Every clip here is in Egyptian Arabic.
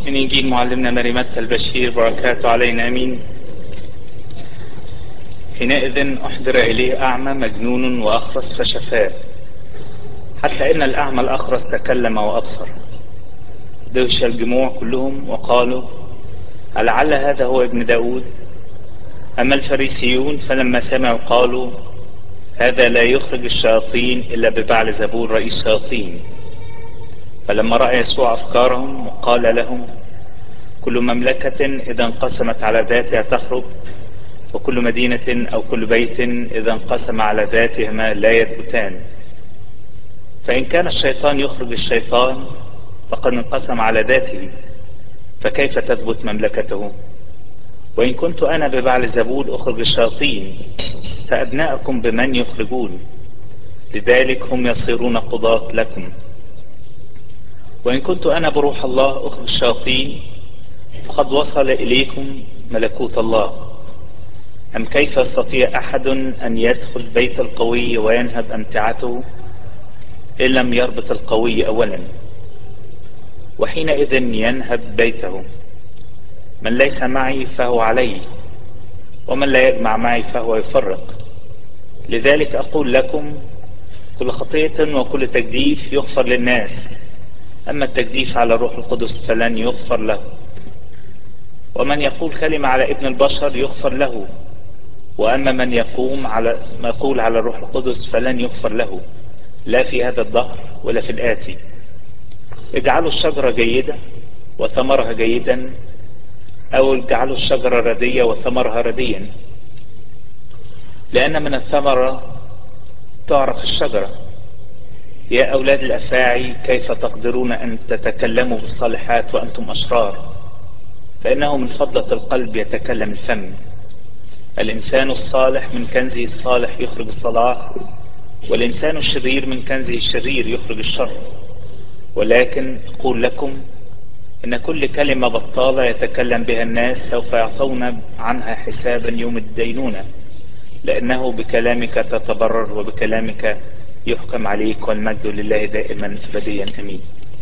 من إنجيل معلمنا ماري متى البشير بركاته علينا أمين حينئذ أحضر إليه أعمى مجنون وأخرس فشفاه حتى إن الأعمى الأخرس تكلم وأبصر دوش الجموع كلهم وقالوا ألعل هذا هو ابن داود أما الفريسيون فلما سمعوا قالوا هذا لا يخرج الشياطين إلا ببعل زبور رئيس الشياطين فلما رأى يسوع أفكارهم قال لهم كل مملكة إذا انقسمت على ذاتها تخرج وكل مدينة أو كل بيت إذا انقسم على ذاتهما لا يثبتان فإن كان الشيطان يخرج الشيطان فقد انقسم على ذاته فكيف تثبت مملكته وإن كنت أنا ببعل زبول أخرج الشياطين فأبناءكم بمن يخرجون لذلك هم يصيرون قضاة لكم وإن كنت أنا بروح الله أخرج الشياطين فقد وصل إليكم ملكوت الله أم كيف يستطيع أحد أن يدخل بيت القوي وينهب أمتعته إن لم يربط القوي أولا وحينئذ ينهب بيته من ليس معي فهو علي ومن لا يجمع معي فهو يفرق لذلك أقول لكم كل خطية وكل تجديف يغفر للناس أما التجديف على الروح القدس فلن يغفر له ومن يقول كلمة على ابن البشر يغفر له وأما من يقوم على ما يقول على الروح القدس فلن يغفر له لا في هذا الظهر ولا في الآتي اجعلوا الشجرة جيدة وثمرها جيدا أو اجعلوا الشجرة ردية وثمرها رديا لأن من الثمرة تعرف الشجرة يا أولاد الأفاعي كيف تقدرون أن تتكلموا بالصالحات وأنتم أشرار فإنه من فضلة القلب يتكلم الفم الإنسان الصالح من كنزه الصالح يخرج الصلاح والإنسان الشرير من كنزه الشرير يخرج الشر ولكن أقول لكم إن كل كلمة بطالة يتكلم بها الناس سوف يعطون عنها حسابا يوم الدينونة لأنه بكلامك تتبرر وبكلامك يحكم عليك والمجد لله دائما أبديا أمين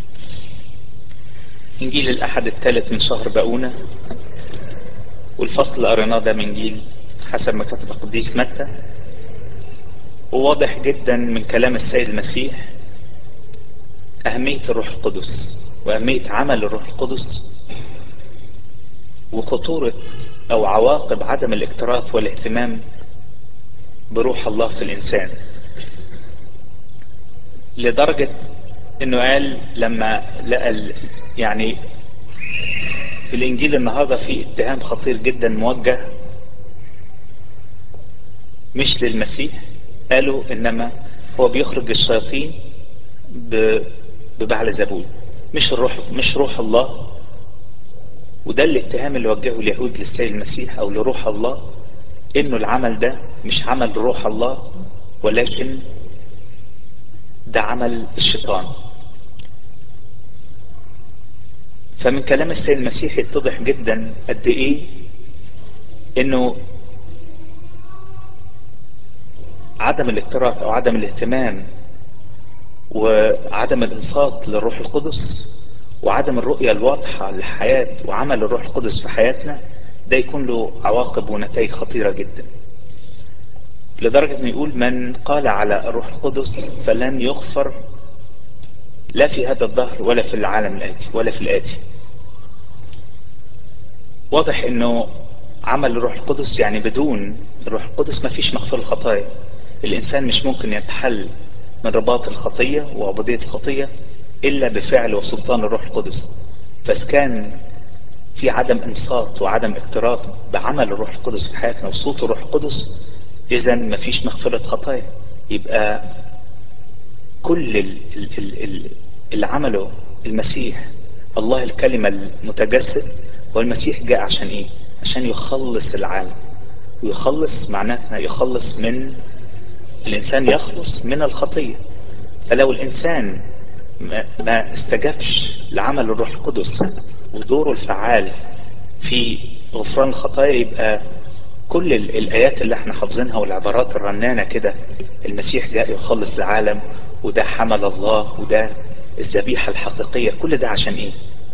إنجيل الأحد الثالث من شهر بقونة والفصل اللي قريناه ده من إنجيل حسب ما كتب القديس متى وواضح جدا من كلام السيد المسيح أهمية الروح القدس وأهمية عمل الروح القدس وخطورة أو عواقب عدم الاكتراث والاهتمام بروح الله في الإنسان لدرجة انه قال لما لقى يعني في الانجيل النهارده في اتهام خطير جدا موجه مش للمسيح قالوا انما هو بيخرج الشياطين ببعل زبون مش الروح مش روح الله وده الاتهام اللي وجهه اليهود للسيد المسيح او لروح الله انه العمل ده مش عمل روح الله ولكن ده عمل الشيطان فمن كلام السيد المسيح يتضح جدا قد ايه انه عدم الاكتراث او عدم الاهتمام وعدم الانصات للروح القدس وعدم الرؤية الواضحة للحياة وعمل الروح القدس في حياتنا ده يكون له عواقب ونتائج خطيرة جدا لدرجة انه يقول من قال على الروح القدس فلن يغفر لا في هذا الظهر ولا في العالم الآتي ولا في الآتي واضح انه عمل الروح القدس يعني بدون الروح القدس ما فيش مغفر الخطايا الانسان مش ممكن يتحل من رباط الخطية وعبودية الخطية الا بفعل وسلطان الروح القدس فاسكان في عدم انصات وعدم اكتراث بعمل الروح القدس في حياتنا وصوت الروح القدس اذا مفيش مغفرة خطايا يبقى كل اللي عمله المسيح الله الكلمة المتجسد والمسيح جاء عشان ايه عشان يخلص العالم ويخلص معناتها يخلص من الانسان يخلص من الخطية فلو الانسان ما استجابش لعمل الروح القدس ودوره الفعال في غفران الخطايا يبقى كل الآيات اللي احنا حافظينها والعبارات الرنانة كده المسيح جاء يخلص العالم وده حمل الله وده الذبيحة الحقيقية كل ده عشان ايه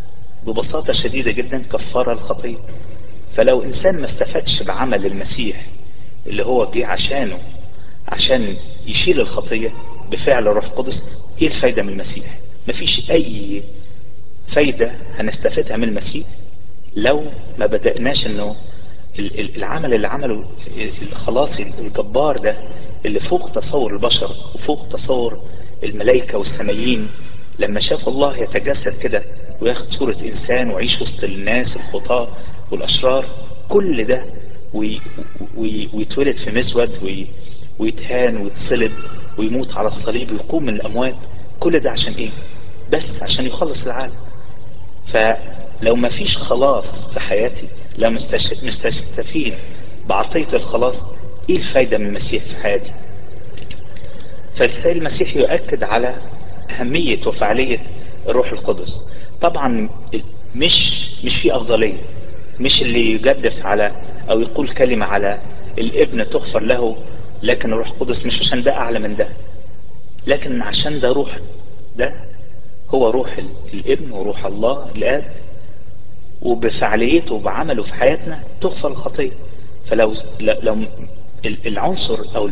ببساطة شديدة جدا كفارة الخطية فلو إنسان ما استفادش بعمل المسيح اللي هو جه عشانه عشان يشيل الخطية بفعل الروح القدس ايه الفايدة من المسيح مفيش اي فايدة هنستفيدها من المسيح لو ما بدأناش انه العمل اللي عمله الخلاصي الجبار ده اللي فوق تصور البشر وفوق تصور الملائكة والسمايين لما شاف الله يتجسد كده وياخد صورة انسان ويعيش وسط الناس الخطاة والاشرار كل ده ويتولد في مسود ويتهان ويتصلب ويموت على الصليب ويقوم من الاموات كل ده عشان ايه بس عشان يخلص العالم فلو ما فيش خلاص في حياتي لو مستستفيد بعطية الخلاص ايه الفايدة من المسيح في حياتي فالسيد المسيح يؤكد على اهمية وفعالية الروح القدس طبعا مش مش في افضلية مش اللي يجدف على او يقول كلمة على الابن تغفر له لكن الروح القدس مش عشان ده اعلى من ده لكن عشان ده روح ده هو روح الابن وروح الله الاب وبفعاليته وبعمله في حياتنا تغفر الخطية فلو لو العنصر او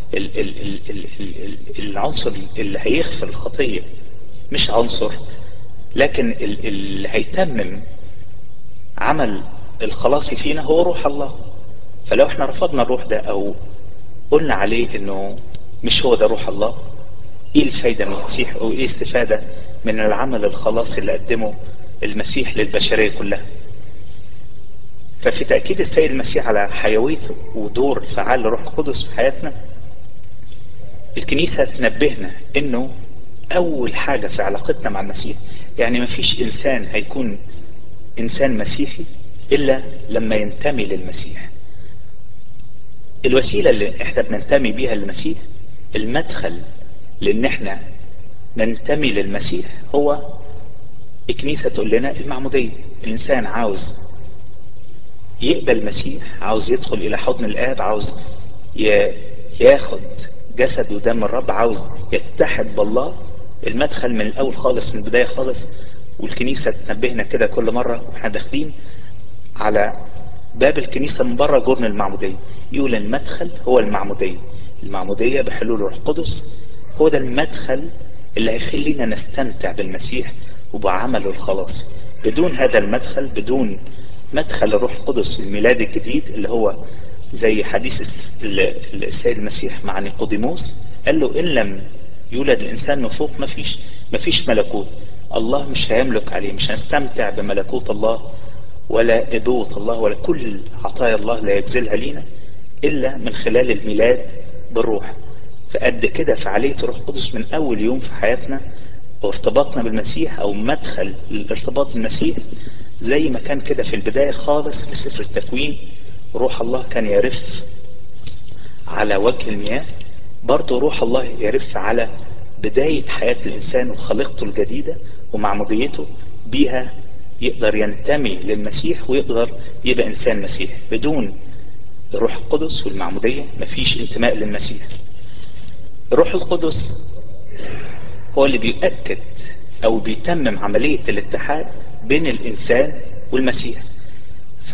العنصر اللي هيغفر الخطية مش عنصر لكن اللي هيتمم عمل الخلاصي فينا هو روح الله فلو احنا رفضنا الروح ده او قلنا عليه انه مش هو ده روح الله ايه الفايدة من المسيح او ايه استفادة من العمل الخلاصي اللي قدمه المسيح للبشرية كلها ففي تأكيد السيد المسيح على حيوية ودور فعال لروح القدس في حياتنا الكنيسة تنبهنا انه اول حاجة في علاقتنا مع المسيح يعني ما فيش انسان هيكون انسان مسيحي الا لما ينتمي للمسيح الوسيلة اللي احنا بننتمي بيها للمسيح المدخل لان احنا ننتمي للمسيح هو الكنيسة تقول لنا المعمودية الانسان عاوز يقبل المسيح عاوز يدخل الى حضن الاب عاوز ياخد جسد ودم الرب عاوز يتحد بالله المدخل من الاول خالص من البداية خالص والكنيسة تنبهنا كده كل مرة واحنا داخلين على باب الكنيسة من بره جرن المعمودية يقول المدخل هو المعمودية المعمودية بحلول الروح القدس هو ده المدخل اللي هيخلينا نستمتع بالمسيح وبعمله الخلاصي بدون هذا المدخل بدون مدخل الروح القدس الميلاد الجديد اللي هو زي حديث السيد المسيح مع نيقوديموس قال له إن لم يولد الإنسان من فوق مفيش مفيش ملكوت الله مش هيملك عليه مش هنستمتع بملكوت الله ولا ابوة الله ولا كل عطايا الله لا يبذلها لينا إلا من خلال الميلاد بالروح فقد كده فعالية الروح القدس من أول يوم في حياتنا وارتباطنا بالمسيح أو مدخل الارتباط بالمسيح زي ما كان كده في البداية خالص في سفر التكوين روح الله كان يرف على وجه المياه برضه روح الله يرف على بداية حياة الإنسان وخلقته الجديدة ومعموديته بيها يقدر ينتمي للمسيح ويقدر يبقى إنسان مسيح بدون الروح القدس والمعمودية مفيش انتماء للمسيح الروح القدس هو اللي بيؤكد أو بيتمم عملية الاتحاد بين الإنسان والمسيح ف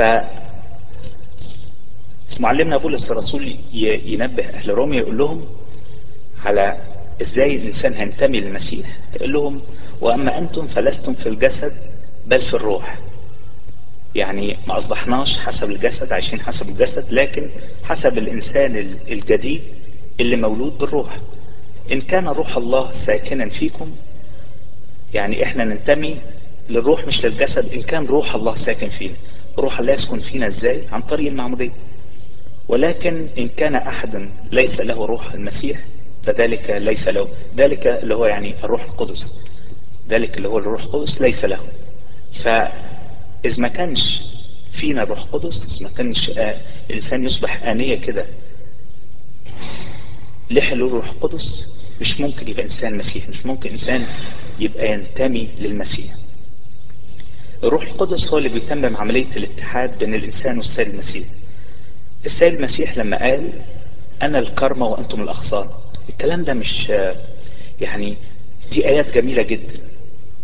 معلمنا بولس الرسول ينبه أهل روميا يقول لهم على ازاي الإنسان هينتمي للمسيح يقول لهم وأما أنتم فلستم في الجسد بل في الروح يعني ما أصبحناش حسب الجسد عايشين حسب الجسد لكن حسب الإنسان الجديد اللي مولود بالروح إن كان روح الله ساكنا فيكم يعني إحنا ننتمي للروح مش للجسد إن كان روح الله ساكن فينا روح الله يسكن فينا إزاي عن طريق المعمودية ولكن إن كان أحد ليس له روح المسيح فذلك ليس له ذلك اللي هو يعني الروح القدس ذلك اللي هو الروح القدس ليس له فإذا ما كانش فينا الروح القدس ما كانش آه الإنسان يصبح آنية كده لحلول الروح القدس مش ممكن يبقى إنسان مسيح مش ممكن إنسان يبقى ينتمي للمسيح الروح القدس هو اللي بيتمم عملية الاتحاد بين الإنسان والسيد المسيح السيد المسيح لما قال أنا الكرمة وأنتم الأغصان الكلام ده مش يعني دي آيات جميلة جدا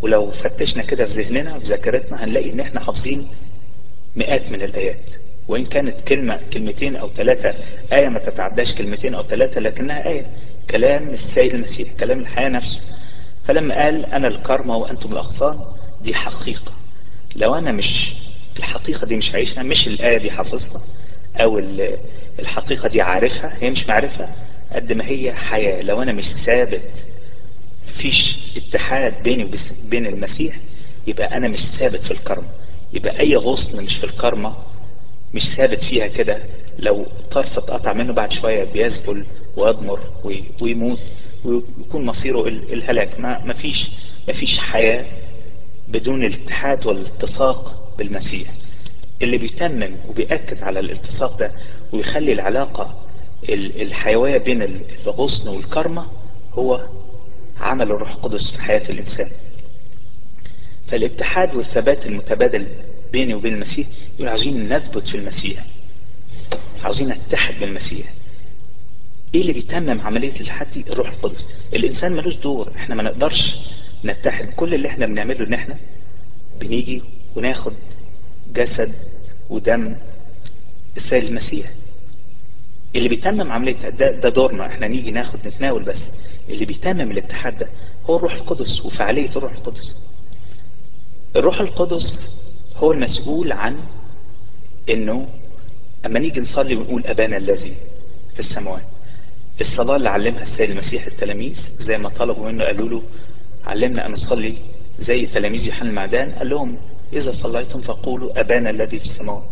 ولو فتشنا كده في ذهننا وفي ذاكرتنا هنلاقي ان احنا حافظين مئات من الايات وان كانت كلمة كلمتين او ثلاثة آية ما تتعداش كلمتين او ثلاثة لكنها آية كلام السيد المسيح كلام الحياة نفسه فلما قال انا الكرمة وانتم الاغصان دي حقيقة لو انا مش الحقيقة دي مش عايشها مش الآية دي حافظها او الحقيقة دي عارفها هي مش معرفة قد ما هي حياة لو انا مش ثابت مفيش اتحاد بيني وبين المسيح يبقى انا مش ثابت في الكرمة يبقى اي غصن مش في الكرمة مش ثابت فيها كده لو طرف اتقطع منه بعد شوية بيذبل ويضمر ويموت ويكون مصيره الهلاك ما مفيش مفيش حياة بدون الاتحاد والالتصاق بالمسيح اللي بيتمم وبيأكد على الالتصاق ده ويخلي العلاقة الحيوية بين الغصن والكرمة هو عمل الروح القدس في حياة الإنسان فالاتحاد والثبات المتبادل بيني وبين المسيح يقول عاوزين نثبت في المسيح عاوزين نتحد بالمسيح ايه اللي بيتمم عملية الاتحاد دي الروح القدس الانسان ملوش دور احنا ما نقدرش نتحد كل اللي احنا بنعمله ان احنا بنيجي وناخد جسد ودم السيد المسيح اللي بيتمم عملية ده, ده دورنا احنا نيجي ناخد نتناول بس اللي بيتمم الاتحاد ده هو الروح القدس وفعالية الروح القدس الروح القدس هو المسؤول عن انه اما نيجي نصلي ونقول ابانا الذي في السماوات الصلاة اللي علمها السيد المسيح التلاميذ زي ما طلبوا منه قالوا له علمنا ان نصلي زي تلاميذ يوحنا المعدان قال لهم اذا صليتم فقولوا ابانا الذي في السماوات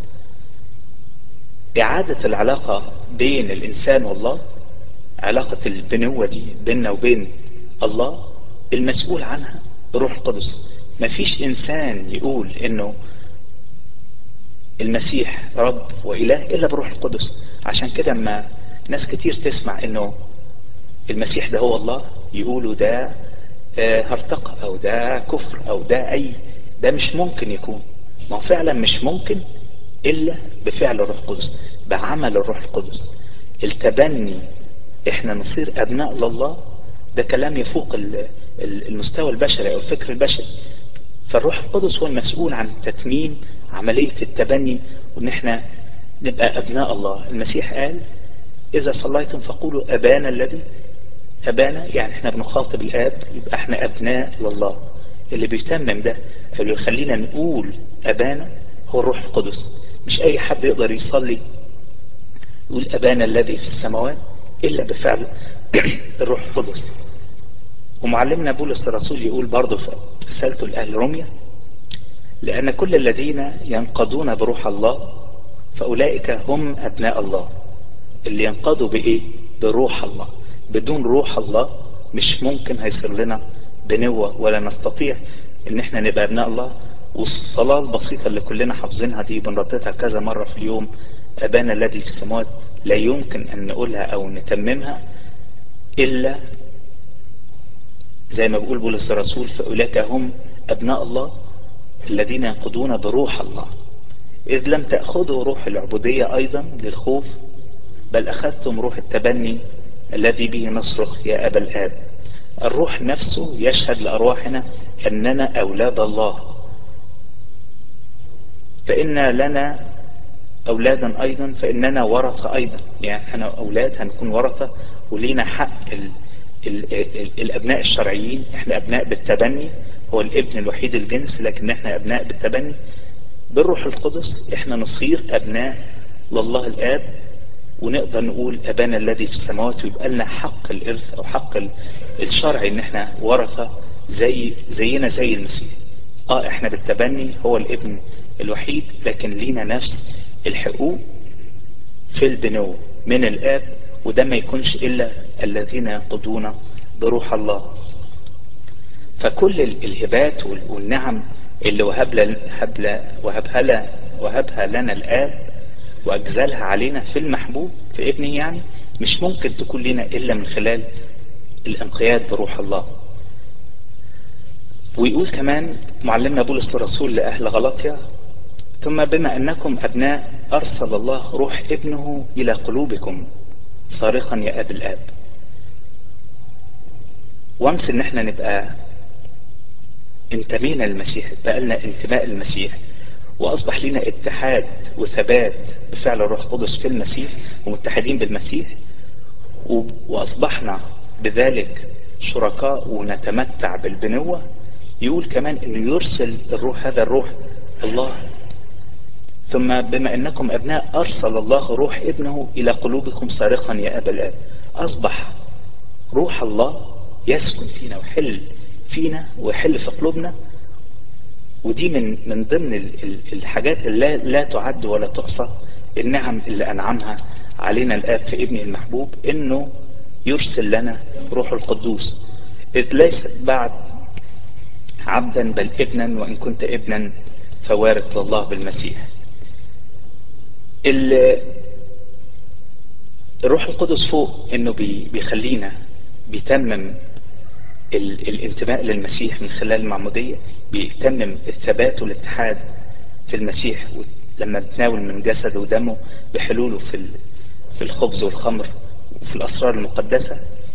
اعادة العلاقة بين الانسان والله علاقة البنوة دي بيننا وبين الله المسؤول عنها الروح القدس مفيش انسان يقول انه المسيح رب واله الا بروح القدس عشان كده اما ناس كتير تسمع انه المسيح ده هو الله يقولوا ده هرطقة او ده كفر او ده اي ده مش ممكن يكون ما هو فعلا مش ممكن الا بفعل الروح القدس بعمل الروح القدس التبني احنا نصير ابناء لله ده كلام يفوق المستوى البشري او الفكر البشري فالروح القدس هو المسؤول عن تتميم عملية التبني وان احنا نبقى ابناء الله المسيح قال اذا صليتم فقولوا ابانا الذي ابانا يعني احنا بنخاطب الاب يبقى احنا ابناء لله اللي بيتمم ده اللي يخلينا نقول ابانا هو الروح القدس مش اي حد يقدر يصلي يقول ابانا الذي في السماوات الا بفعل الروح القدس ومعلمنا بولس الرسول يقول برضه في رسالته لأهل روميا لأن كل الذين ينقضون بروح الله فأولئك هم أبناء الله اللي ينقضوا بإيه؟ بروح الله بدون روح الله مش ممكن هيصير لنا بنوة ولا نستطيع ان احنا نبقى ابناء الله والصلاة البسيطة اللي كلنا حافظينها دي بنرددها كذا مرة في اليوم أبانا الذي في السماوات لا يمكن أن نقولها أو نتممها إلا زي ما بيقول بولس الرسول فأولئك هم أبناء الله الذين ينقضون بروح الله إذ لم تأخذوا روح العبودية أيضا للخوف بل أخذتم روح التبني الذي به نصرخ يا أبا الآب الروح نفسه يشهد لأرواحنا أننا أولاد الله فإن لنا أولادا أيضا فإننا ورثة أيضا يعني احنا أولاد هنكون ورثة ولينا حق ال ال ال الأبناء الشرعيين احنا أبناء بالتبني هو الابن الوحيد الجنس لكن احنا أبناء بالتبني بالروح القدس احنا نصير أبناء لله الآب ونقدر نقول أبانا الذي في السماوات ويبقى لنا حق الإرث أو حق الشرعي إن احنا ورثة زي زينا زي المسيح اه احنا بالتبني هو الابن الوحيد لكن لينا نفس الحقوق في البنو من الآب وده ما يكونش إلا الذين ينقضون بروح الله فكل الهبات والنعم اللي وهب وهبها وهبها لنا الآب وأجزلها علينا في المحبوب في ابنه يعني مش ممكن تكون لنا إلا من خلال الانقياد بروح الله ويقول كمان معلمنا بولس الرسول لأهل غلطيا ثم بما أنكم أبناء أرسل الله روح ابنه إلى قلوبكم صارخا يا أب الآب وامس إن احنا نبقى انتمينا للمسيح بقى لنا انتماء للمسيح واصبح لنا اتحاد وثبات بفعل الروح القدس في المسيح ومتحدين بالمسيح واصبحنا بذلك شركاء ونتمتع بالبنوة يقول كمان انه يرسل الروح هذا الروح الله ثم بما انكم ابناء ارسل الله روح ابنه الى قلوبكم صارخا يا ابا الاب اصبح روح الله يسكن فينا ويحل فينا ويحل في قلوبنا ودي من من ضمن الحاجات اللي لا تعد ولا تحصى النعم اللي انعمها علينا الاب في ابنه المحبوب انه يرسل لنا روح القدوس اذ ليست بعد عبدا بل ابنا وان كنت ابنا فوارث لله بالمسيح الروح القدس فوق انه بيخلينا بيتمم الانتماء للمسيح من خلال المعمودية بيتمم الثبات والاتحاد في المسيح لما بتناول من جسده ودمه بحلوله في في الخبز والخمر وفي الأسرار المقدسة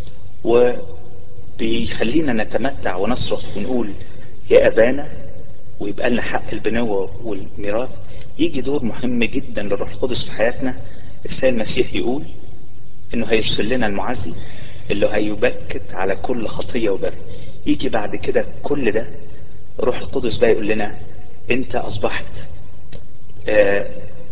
وبيخلينا نتمتع ونصرخ ونقول يا أبانا ويبقى لنا حق البنوة والميراث يجي دور مهم جدا للروح القدس في حياتنا السيد المسيح يقول انه هيرسل لنا المعزي اللي هيبكت على كل خطية وبر يجي بعد كده كل ده الروح القدس بقى يقول لنا انت اصبحت آه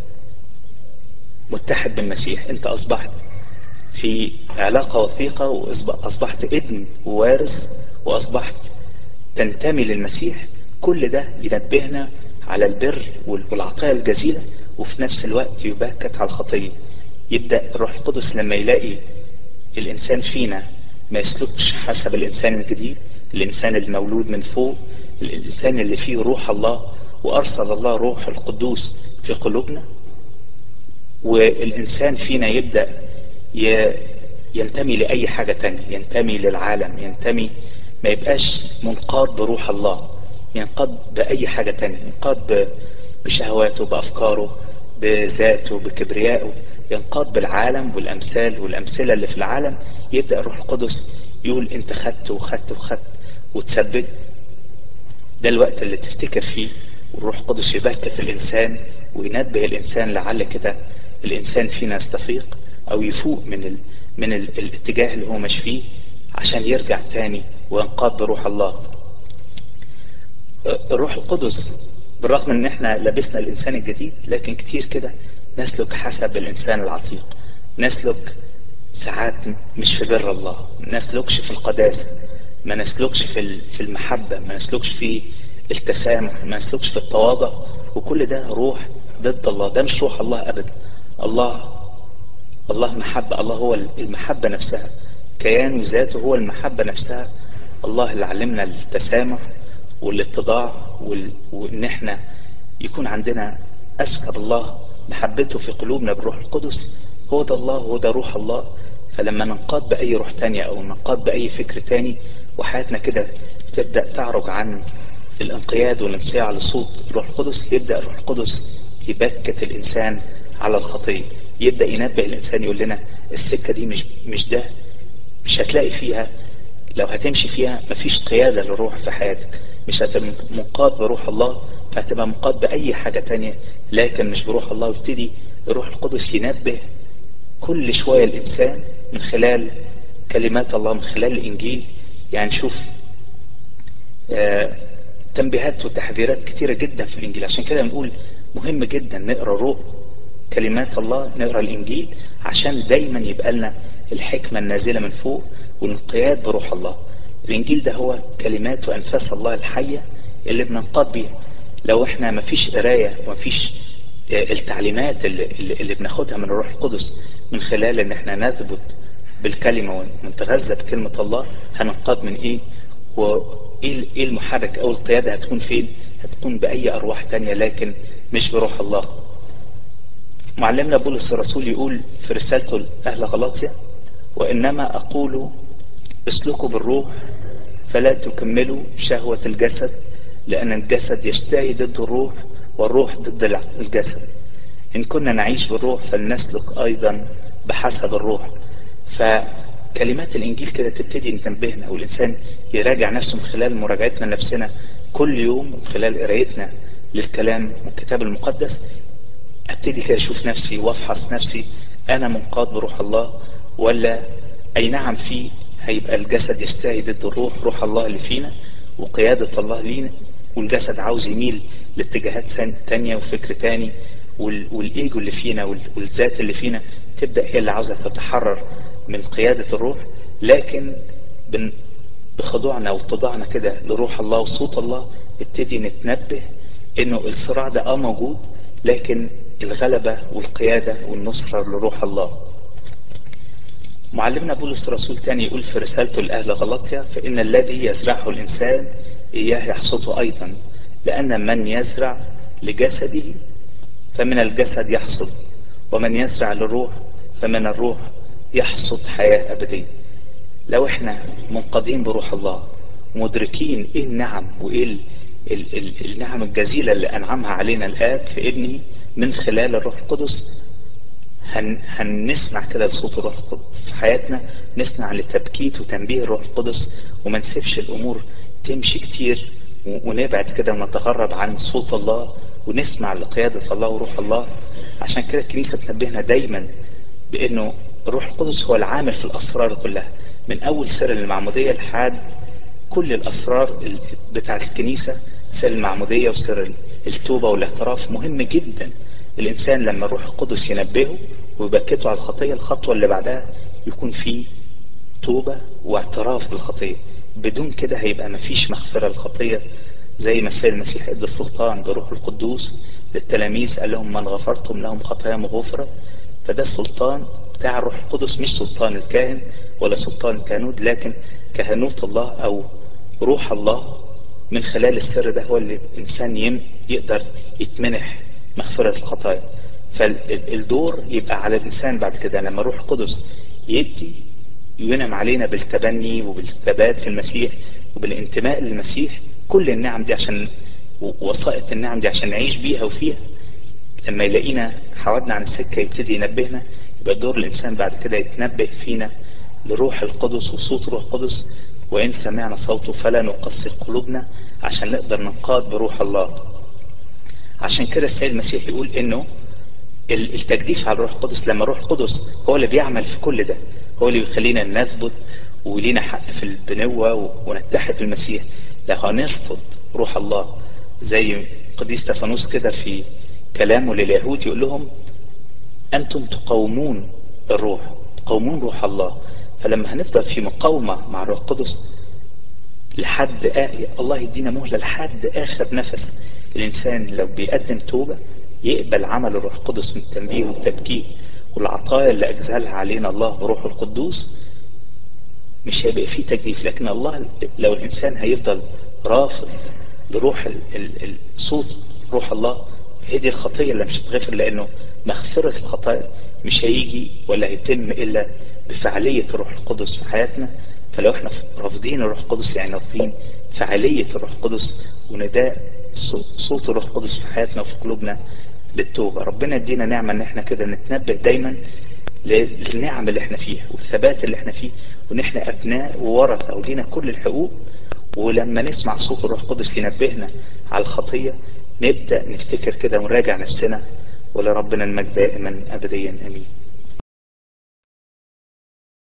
متحد بالمسيح انت اصبحت في علاقة وثيقة واصبحت ابن ووارث واصبحت تنتمي للمسيح كل ده ينبهنا على البر والعطايا الجزيلة وفي نفس الوقت يبكت على الخطية يبدأ الروح القدس لما يلاقي الإنسان فينا ما يسلكش حسب الإنسان الجديد الإنسان المولود من فوق الإنسان اللي فيه روح الله وأرسل الله روح القدوس في قلوبنا والإنسان فينا يبدأ ينتمي لأي حاجة تانية ينتمي للعالم ينتمي ما يبقاش منقاد بروح الله ينقاد بأي حاجة تانية ينقاد بشهواته بأفكاره بذاته بكبريائه ينقاد بالعالم والأمثال والأمثلة اللي في العالم يبدأ الروح القدس يقول انت خدت وخدت وخدت وتثبت ده الوقت اللي تفتكر فيه والروح القدس يبكت الإنسان وينبه الإنسان لعل كده الإنسان فينا يستفيق أو يفوق من ال... من ال... الاتجاه اللي هو مش فيه عشان يرجع تاني وينقاد بروح الله الروح القدس بالرغم ان احنا لبسنا الانسان الجديد لكن كتير كده نسلك حسب الانسان العتيق نسلك ساعات مش في بر الله نسلكش في القداسة ما نسلكش في في المحبة ما نسلكش في التسامح ما نسلكش في التواضع وكل ده روح ضد الله ده مش روح الله ابدا الله الله محبة الله هو المحبة نفسها كيان وذاته هو المحبة نفسها الله اللي علمنا التسامح والاتضاع وال... وان احنا يكون عندنا اسكب الله محبته في قلوبنا بالروح القدس هو ده الله هو ده روح الله فلما ننقاد بأي روح تانية او ننقاد بأي فكر تاني وحياتنا كده تبدأ تعرج عن الانقياد والانصياع لصوت الروح القدس يبدأ الروح القدس يبكت الانسان على الخطية يبدأ ينبه الانسان يقول لنا السكة دي مش, مش ده مش هتلاقي فيها لو هتمشي فيها مفيش قيادة للروح في حياتك مش هتبقى منقاد بروح الله فهتبقى منقاد بأي حاجة تانية لكن مش بروح الله ويبتدي الروح القدس ينبه كل شوية الإنسان من خلال كلمات الله من خلال الإنجيل يعني شوف آه تنبيهات وتحذيرات كتيرة جدا في الإنجيل عشان كده بنقول مهم جدا نقرأ روح كلمات الله نقرأ الإنجيل عشان دايما يبقى لنا الحكمة النازلة من فوق والانقياد بروح الله الإنجيل ده هو كلمات وأنفاس الله الحية اللي بننقاد بيها لو احنا ما فيش قراية وما فيش التعليمات اللي, اللي بناخدها من الروح القدس من خلال ان احنا نثبت بالكلمة ونتغذى بكلمة الله هننقاد من ايه وايه ايه المحرك او القيادة هتكون فين هتكون بأي أرواح تانية لكن مش بروح الله معلمنا بولس الرسول يقول في رسالته لأهل غلاطيا وإنما أقول اسلكوا بالروح فلا تكملوا شهوة الجسد لأن الجسد يشتهي ضد الروح والروح ضد الجسد إن كنا نعيش بالروح فلنسلك أيضا بحسب الروح فكلمات الإنجيل كده تبتدي تنبهنا والإنسان يراجع نفسه من خلال مراجعتنا لنفسنا كل يوم من خلال قرايتنا للكلام والكتاب المقدس ابتدي كده اشوف نفسي وافحص نفسي انا منقاد بروح الله ولا اي نعم في هيبقى الجسد يشتهي ضد الروح روح الله اللي فينا وقيادة الله لينا والجسد عاوز يميل لاتجاهات تانية وفكر تاني والايجو اللي فينا والذات اللي فينا تبدأ هي اللي عاوزة تتحرر من قيادة الروح لكن بخضوعنا واتضاعنا كده لروح الله وصوت الله ابتدي نتنبه انه الصراع ده اه موجود لكن الغلبة والقيادة والنصرة لروح الله معلمنا بولس الرسول تاني يقول في رسالته لأهل غلطيا فإن الذي يزرعه الإنسان إياه يحصده أيضا لأن من يزرع لجسده فمن الجسد يحصد ومن يزرع للروح فمن الروح يحصد حياة أبدية لو احنا منقضين بروح الله ومدركين ايه النعم وايه ال ال ال النعم الجزيلة اللي أنعمها علينا الآب في ابنه من خلال الروح القدس هن هنسمع كده لصوت الروح القدس في حياتنا نسمع لتبكيت وتنبيه الروح القدس وما نسيبش الأمور تمشي كتير ونبعد كده ونتغرب عن صوت الله ونسمع لقيادة الله وروح الله عشان كده الكنيسة تنبهنا دايما بأنه الروح القدس هو العامل في الأسرار كلها من أول سر المعمودية لحد كل الأسرار بتاعة الكنيسة سر المعمودية وسر التوبة والاعتراف مهم جدا الإنسان لما الروح القدس ينبهه ويبكته على الخطية الخطوة اللي بعدها يكون فيه توبة واعتراف بالخطية بدون كده هيبقى مفيش مغفرة للخطية زي ما السيد المسيح ادى السلطان بروح القدوس للتلاميذ قال لهم من غفرتم لهم خطاياهم غفرة فده السلطان بتاع الروح القدس مش سلطان الكاهن ولا سلطان الكهنوت لكن كهنوت الله او روح الله من خلال السر ده هو اللي الانسان يقدر يتمنح مغفرة الخطايا فالدور يبقى على الانسان بعد كده لما الروح القدس يدي ينعم علينا بالتبني وبالثبات في المسيح وبالانتماء للمسيح كل النعم دي عشان وسائط النعم دي عشان نعيش بيها وفيها لما يلاقينا حودنا عن السكة يبتدي ينبهنا يبقى دور الإنسان بعد كده يتنبه فينا لروح القدس وصوت روح القدس وإن سمعنا صوته فلا نقصر قلوبنا عشان نقدر ننقاد بروح الله عشان كده السيد المسيح يقول إنه التجديف على الروح القدس لما الروح القدس هو اللي بيعمل في كل ده هو اللي بيخلينا نثبت ولينا حق في البنوة ونتحد بالمسيح لو هنرفض روح الله زي قديس استفانوس كده في كلامه لليهود يقول لهم أنتم تقاومون الروح تقاومون روح الله فلما هنفضل في مقاومة مع الروح القدس لحد آه الله يدينا مهلة لحد آخر نفس الإنسان لو بيقدم توبة يقبل عمل الروح القدس من التنبيه والتبكير والعطايا اللي أجزلها علينا الله بروح القدوس مش هيبقى فيه تجديف لكن الله لو الإنسان هيفضل رافض لروح الصوت روح الله هي دي الخطية اللي مش هتغفر لأنه مغفرة الخطايا مش هيجي ولا هيتم إلا بفعالية الروح القدس في حياتنا فلو احنا رافضين الروح القدس يعني رافضين فعالية الروح القدس ونداء صوت الروح القدس في حياتنا وفي قلوبنا للتوبة ربنا يدينا نعمة ان احنا كده نتنبه دايما للنعم اللي احنا فيها والثبات اللي احنا فيه وان احنا ابناء وورثة ولينا كل الحقوق ولما نسمع صوت الروح القدس ينبهنا على الخطية نبدأ نفتكر كده ونراجع نفسنا ولربنا المجد دائما أبديا أمين